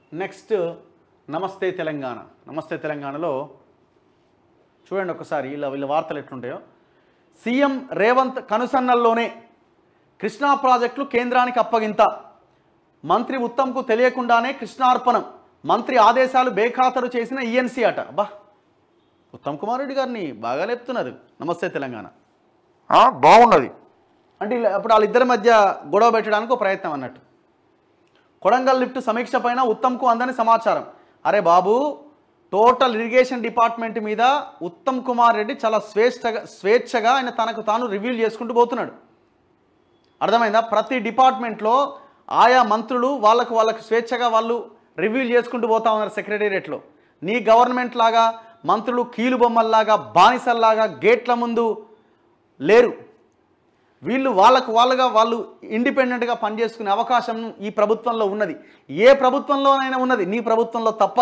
Next నమస్తే తెలంగాణ నమస్తే తెలంగాణలో చూడండి ఒకసారి వీళ్ళ వీళ్ళ వార్తలు ఎట్లుంటాయో సీఎం రేవంత్ కనుసన్నల్లోనే కృష్ణా ప్రాజెక్టులు కేంద్రానికి అప్పగింత మంత్రి ఉత్తమ్కు తెలియకుండానే కృష్ణార్పణం మంత్రి ఆదేశాలు బేఖాతరు చేసిన ఈఎన్సీ అట అబ్బా ఉత్తమ్ కుమార్ రెడ్డి గారిని బాగా లేపుతున్నారు నమస్తే తెలంగాణ ఆ, బాగున్నది అంటే ఇలా- అప్పుడు వాళ్ళిద్దరి మధ్య గొడవ పెట్టడానికి ఒక ప్రయత్నం అన్నట్టు కొడంగల్ లిఫ్ట్ సమీక్ష పైన ఉత్తమ్కు అందని సమాచారం అరే బాబు టోటల్ ఇరిగేషన్ డిపార్ట్మెంట్ మీద ఉత్తమ్ కుమార్ రెడ్డి చాలా స్వేచ్ఛగా స్వేచ్ఛగా ఆయన తనకు తాను రివ్యూ చేసుకుంటూ పోతున్నాడు అర్థమైందా ప్రతి డిపార్ట్మెంట్లో ఆయా మంత్రులు వాళ్ళకు వాళ్ళకు స్వేచ్ఛగా వాళ్ళు రివ్యూ చేసుకుంటూ పోతా ఉన్నారు సెక్రటేరియట్లో నీ గవర్నమెంట్ లాగా మంత్రులు కీలు బొమ్మల్లాగా బానిసల్లాగా గేట్ల ముందు లేరు వీళ్ళు వాళ్ళకు వాళ్ళుగా వాళ్ళు ఇండిపెండెంట్గా పనిచేసుకునే అవకాశం ఈ ప్రభుత్వంలో ఉన్నది ఏ ప్రభుత్వంలోనైనా ఉన్నది నీ ప్రభుత్వంలో తప్ప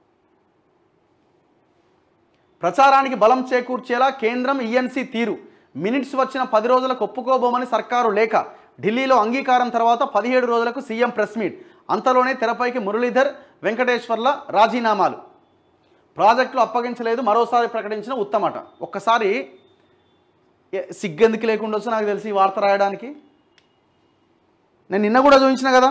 ప్రచారానికి బలం చేకూర్చేలా కేంద్రం ఈఎన్సీ తీరు మినిట్స్ వచ్చిన పది రోజులకు ఒప్పుకోబోమని సర్కారు లేఖ ఢిల్లీలో అంగీకారం తర్వాత పదిహేడు రోజులకు సీఎం ప్రెస్ మీట్ అంతలోనే తెరపైకి మురళీధర్ వెంకటేశ్వర్ల రాజీనామాలు ప్రాజెక్టులు అప్పగించలేదు మరోసారి ప్రకటించిన ఉత్తమట ఒక్కసారి ఏ- సిగ్గెందుకు లేకుండా వచ్చి నాకు తెలిసి ఈ వార్త రాయడానికి నేను నిన్న కూడా చూపించిన కదా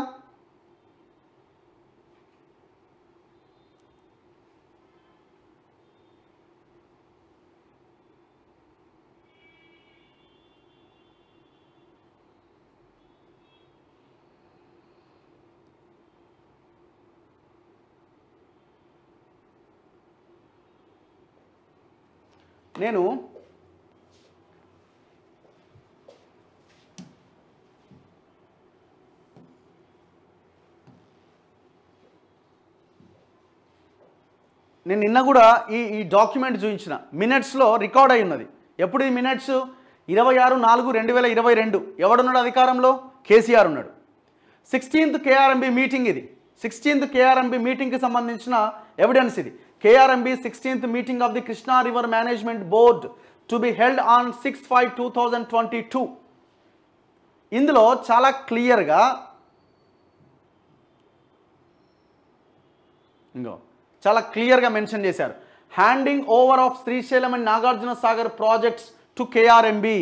నేను నేను నిన్న కూడా ఈ ఈ డాక్యుమెంట్ చూపించిన మినిట్స్లో రికార్డ్ అయి ఉన్నది ఎప్పుడు ఈ మినిట్స్ ఇరవై ఆరు నాలుగు రెండు వేల ఇరవై రెండు ఎవడున్నాడు అధికారంలో కేసీఆర్ ఉన్నాడు సిక్స్టీన్త్ కేఆర్ఎంబి మీటింగ్ ఇది సిక్స్టీన్త్ కేఆర్ఎంబి మీటింగ్కి సంబంధించిన ఎవిడెన్స్ ఇది KRMB sixteenth meeting of the Krishna river management board to be held on six five two thousand twenty two ఇందులో చాలా క్లియర్గా ఇంకో చాలా క్లియర్గా మెన్షన్ చేశారు handing over of Srisailam and Nagarjuna Sagar projects to KRMB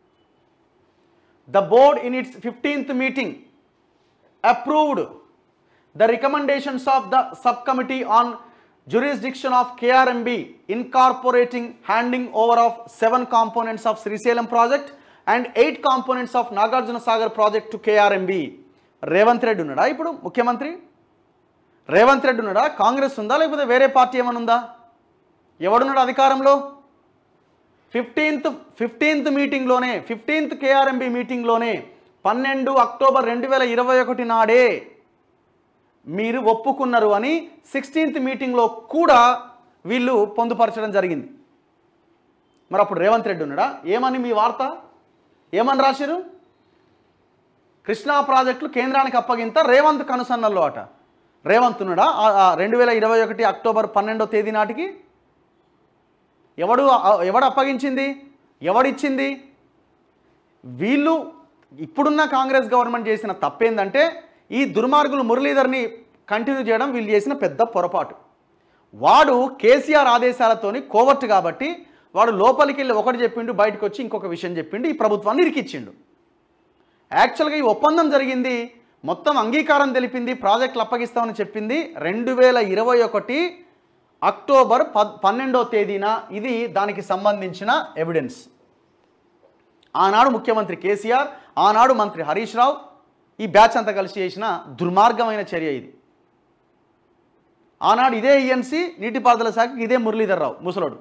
the board in its fifteenth meeting approved the recommendations of the subcommittee on jurisdiction of KRMB incorporating handing over of seven components of Sri Salem project and eight components of Nagarjuna Sagar project to KRMB. Revanth Reddy ఉన్నాడా ఇప్పుడు ముఖ్యమంత్రి రేవంత్ రెడ్డి ఉన్నాడా కాంగ్రెస్ ఉందా లేకపోతే వేరే party ఏమైనా ఉందా ఎవడున్నాడు అధికారంలో ఫిఫ్టీన్త్ ఫిఫ్టీన్త్ మీటింగ్లోనే ఫిఫ్టీన్త్ కేఆర్ఎంబి మీటింగ్లోనే పన్నెండు అక్టోబర్ రెండు వేల ఇరవై ఒకటి నాడే మీరు ఒప్పుకున్నారు అని సిక్స్టీన్త్ మీటింగ్లో కూడా వీళ్ళు పొందుపరచడం జరిగింది మరి అప్పుడు రేవంత్ రెడ్డి ఉన్నాడా ఏమని మీ వార్త ఏమని రాశారు కృష్ణా ప్రాజెక్టులు కేంద్రానికి అప్పగింత రేవంత్ కనుసన్నల్లో అట రేవంత్ ఉన్నాడా రెండు వేల ఇరవై ఒకటి అక్టోబర్ పన్నెండో తేదీ నాటికి ఎవడు ఎవడు అప్పగించింది ఎవడిచ్చింది వీళ్ళు ఇప్పుడున్న కాంగ్రెస్ గవర్నమెంట్ చేసిన తప్పేందంటే ఈ దుర్మార్గులు మురళీధర్ని కంటిన్యూ చేయడం వీళ్ళు చేసిన పెద్ద పొరపాటు వాడు కేసీఆర్ ఆదేశాలతోని కోవర్ట్ కాబట్టి వాడు లోపలికి వెళ్ళి ఒకటి చెప్పిండు బయటకు వచ్చి ఇంకొక విషయం చెప్పిండు ఈ ప్రభుత్వాన్ని ఇరికిచ్చిండు యాక్చువల్గా ఈ ఒప్పందం జరిగింది మొత్తం అంగీకారం తెలిపింది ప్రాజెక్టులు అప్పగిస్తామని చెప్పింది రెండు వేల ఇరవై ఒకటి అక్టోబర్ పద్ పన్నెండో తేదీన ఇది దానికి సంబంధించిన ఎవిడెన్స్ ఆనాడు ముఖ్యమంత్రి కేసీఆర్ ఆనాడు మంత్రి హరీష్ రావు ఈ బ్యాచ్ అంతా కలిసి చేసిన దుర్మార్గమైన చర్య ఇది ఆనాడు ఇదే ఈఎన్సీ నీటిపారుదల శాఖకి ఇదే మురళీధర్ రావు ముసలోడు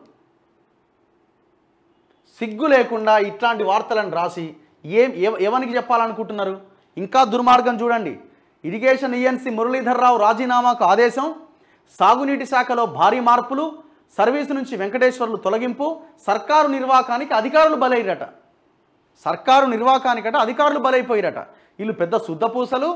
సిగ్గు లేకుండా ఇట్లాంటి వార్తలను రాసి ఏం ఎవ- ఎవరికి చెప్పాలనుకుంటున్నారు ఇంకా దుర్మార్గం చూడండి ఇరిగేషన్ ఈఎన్సీ మురళీధర్ రావు రాజీనామాకు ఆదేశం సాగునీటి శాఖలో భారీ మార్పులు సర్వీసు నుంచి వెంకటేశ్వర్లు తొలగింపు సర్కారు నిర్వాహకానికి అధికారులు బలైరట సర్కారు నిర్వాహకానికట అధికారులు బలైపోయిరట వీళ్ళు పెద్ద శుద్ధపూసలు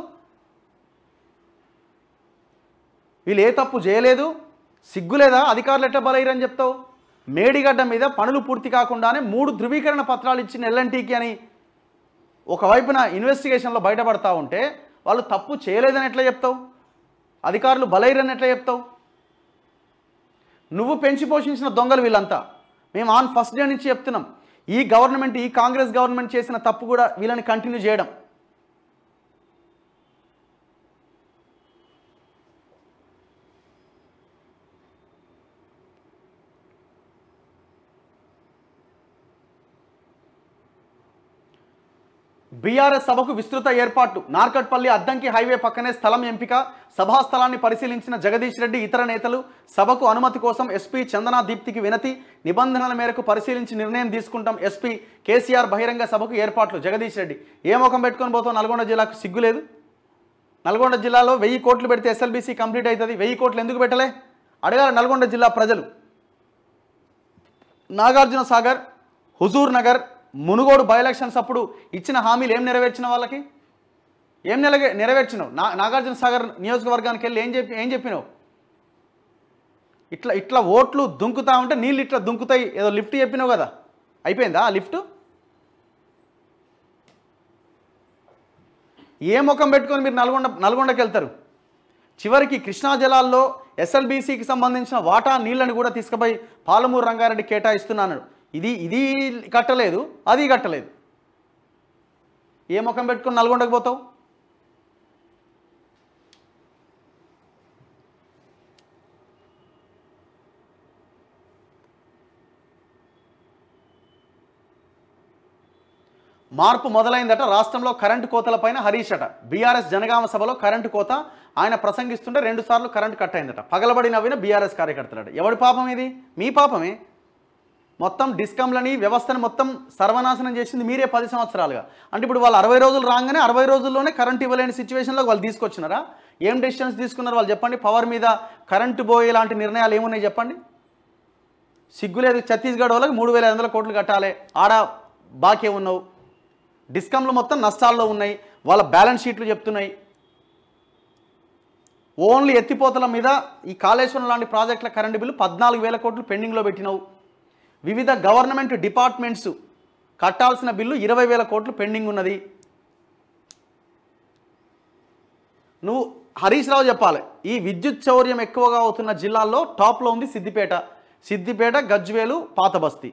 వీళ్ళు ఏ తప్పు చేయలేదు సిగ్గులేదా అధికారులు ఎట్లా బలైరని చెప్తావు మేడిగడ్డ మీద పనులు పూర్తి కాకుండానే మూడు ధృవీకరణ పత్రాలు ఇచ్చిన ఎల్ఎన్టీకి అని ఒకవైపున ఇన్వెస్టిగేషన్లో బయటపడతా ఉంటే వాళ్ళు తప్పు చేయలేదని ఎట్లా చెప్తావు అధికారులు బలైరని ఎట్లా చెప్తావు నువ్వు పెంచి పోషించిన దొంగలు వీళ్ళంతా మేము ఆన్ ఫస్ట్ డే నుంచి చెప్తున్నాం ఈ గవర్నమెంట్ ఈ కాంగ్రెస్ గవర్నమెంట్ చేసిన తప్పు కూడా వీళ్ళని కంటిన్యూ చేయడం బీఆర్ఎస్ సభకు విస్తృత ఏర్పాట్లు నార్కట్పల్లి అద్దంకి హైవే పక్కనే స్థలం ఎంపిక సభా స్థలాన్ని పరిశీలించిన జగదీష్ రెడ్డి ఇతర నేతలు సభకు అనుమతి కోసం ఎస్పీ చందనా దీప్తికి వినతి నిబంధనల మేరకు పరిశీలించి నిర్ణయం తీసుకుంటాం ఎస్పీ కేసీఆర్ బహిరంగ సభకు ఏర్పాట్లు జగదీష్ రెడ్డి ఏ ముఖం పెట్టుకొని పోతాం నల్గొండ జిల్లాకు సిగ్గులేదు నల్గొండ జిల్లాలో వెయ్యి కోట్లు పెడితే ఎస్ఎల్బీసీ కంప్లీట్ అవుతుంది వెయ్యి కోట్లు ఎందుకు పెట్టలే అడగాలి నల్గొండ జిల్లా ప్రజలు నాగార్జున సాగర్ హుజూర్ నగర్ మునుగోడు బై ఎలక్షన్స్ అప్పుడు ఇచ్చిన హామీలు ఏం నెరవేర్చిన వాళ్ళకి ఏం నెలగే నెరవేర్చినావు నా నాగార్జున సాగర్ నియోజకవర్గానికి వెళ్ళి ఏం చెప్పి ఏం చెప్పినావు ఇట్లా ఇట్లా ఓట్లు దుంకుతా ఉంటే నీళ్ళు ఇట్లా దుంకుతాయి ఏదో లిఫ్ట్ చెప్పినావు కదా అయిపోయిందా ఆ లిఫ్ట్ ఏ ముఖం పెట్టుకొని మీరు నల్గొండ నల్గొండకి వెళ్తారు చివరికి కృష్ణా జలాల్లో ఎస్ఎల్బీసీకి సంబంధించిన వాటా నీళ్ళని కూడా తీసుకుపోయి పాలమూరు రంగారెడ్డి కేటాయిస్తున్నాను ఇది ఇది కట్టలేదు అది కట్టలేదు ఏ ముఖం పెట్టుకొని నల్గొండకు పోతావు మార్పు మొదలైందట రాష్ట్రంలో కరెంటు కోతలపైన హరీష్ అట బీఆర్ఎస్ జనగామ సభలో కరెంటు కోత ఆయన ప్రసంగిస్తుంటే రెండు సార్లు కరెంటు కట్ అయిందట పగలబడి నవ్విన బీఆర్ఎస్ కార్యకర్తలట ఎవడి పాపం ఇది మీ పాపమే మొత్తం డిస్కంలని వ్యవస్థను మొత్తం సర్వనాశనం చేసింది మీరే పది సంవత్సరాలుగా అంటే ఇప్పుడు వాళ్ళు అరవై రోజులు రాగానే అరవై రోజుల్లోనే కరెంట్ ఇవ్వలేని సిచ్యువేషన్లో వాళ్ళు తీసుకొచ్చినారా ఏం డెసిషన్స్ తీసుకున్నారు వాళ్ళు చెప్పండి పవర్ మీద కరెంటు పోయే లాంటి నిర్ణయాలు ఏమున్నాయి చెప్పండి సిగ్గులేదు ఛత్తీస్గఢ్ వాళ్ళకి మూడు వేల ఐదు వందల కోట్లు కట్టాలి ఆడ బాకీ ఉన్నావు డిస్కంలు మొత్తం నష్టాల్లో ఉన్నాయి వాళ్ళ బ్యాలెన్స్ షీట్లు చెప్తున్నాయి ఓన్లీ ఎత్తిపోతల మీద ఈ కాళేశ్వరం లాంటి ప్రాజెక్టుల కరెంటు బిల్లు పద్నాలుగు వేల కోట్లు పెండింగ్లో పెట్టినావు వివిధ గవర్నమెంట్ డిపార్ట్మెంట్స్ కట్టాల్సిన బిల్లు ఇరవై వేల కోట్లు పెండింగ్ ఉన్నది నువ్వు హరీష్ రావు చెప్పాలి ఈ విద్యుత్ చౌర్యం ఎక్కువగా అవుతున్న జిల్లాల్లో టాప్లో ఉంది సిద్దిపేట సిద్దిపేట గజ్వేలు పాతబస్తీ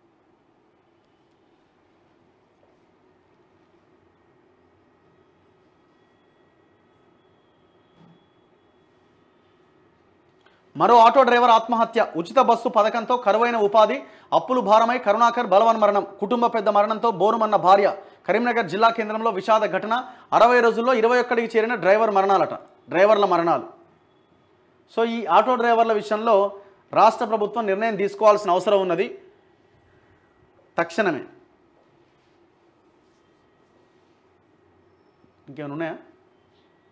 మరో ఆటో డ్రైవర్ ఆత్మహత్య ఉచిత బస్సు పథకంతో కరువైన ఉపాధి అప్పులు భారమై కరుణాకర్ బలవన్ మరణం కుటుంబ పెద్ద మరణంతో బోరుమన్న భార్య కరీంనగర్ జిల్లా కేంద్రంలో విషాద ఘటన అరవై రోజుల్లో ఇరవై ఒక్కడికి చేరిన డ్రైవర్ మరణాలట డ్రైవర్ల మరణాలు సో ఈ ఆటో డ్రైవర్ల విషయంలో రాష్ట్ర ప్రభుత్వం నిర్ణయం తీసుకోవాల్సిన అవసరం ఉన్నది తక్షణమే ఇంకేమైనా ఉన్నాయా